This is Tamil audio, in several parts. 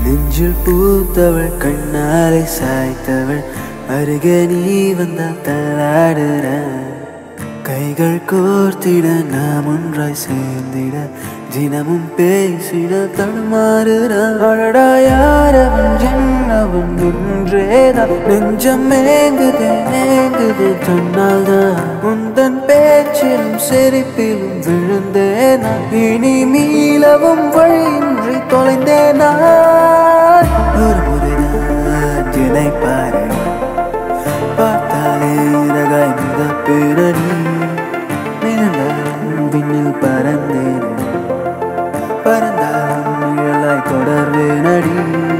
நெஞ்சில் பூத்தவள் கண்ணாலை சாய்த்தவள் அருகே நீ வந்தால் தள்ளாடுற கைகள் கோர்த்திட நாம் ஒன்றாய் சேர்ந்திட தினமும் பேசிட தடுமாறுடா யாரவன் என்னவன் ஒன்றேதான் நெஞ்சம் மேங்குது மேங்குது தன்னால்தான் உந்தன் பேச்சிலும் சிரிப்பிலும் விழுந்தேனா இனி மீளவும் வழியின்றி தொலைந்தேனா ஒரு முறைதான் என்னை பாரு பார்த்தாலே இறகாய் மிதப்பேனடி மிதந்தாலும் விண்ணில் பறந்தேன் பறந்தாலும் நிழலாய் தொடர்வேனடி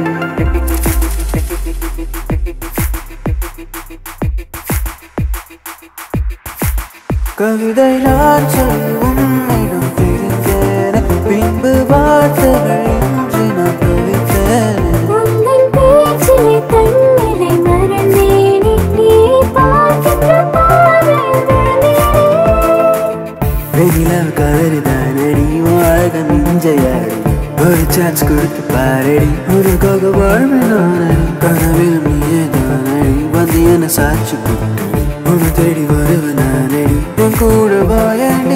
கவிதை நான் சொல்லி உன்னிடம் பிரிந்தேன் பின்பு வார்த்தைகள் இன்றி நான் தவித்தேன் உந்தன் பேச்சிலே தன்னிலை மறந்தேனே நீ பார்க்கின்ற பார்வையில் விழுந்தேனே வெயிலால் கதறிதானடி வாழ்க மிஞ்சையாடி ஒரு சான்ஸ் கொடுத்து பாரடி உனக்காக வாழ்வினானடி கனவில் நீயே தானடி வந்து என்ன சாட்சி கொடுத்து உன்னை தேடி வருவ நானடி உன் கூட வாயண்டி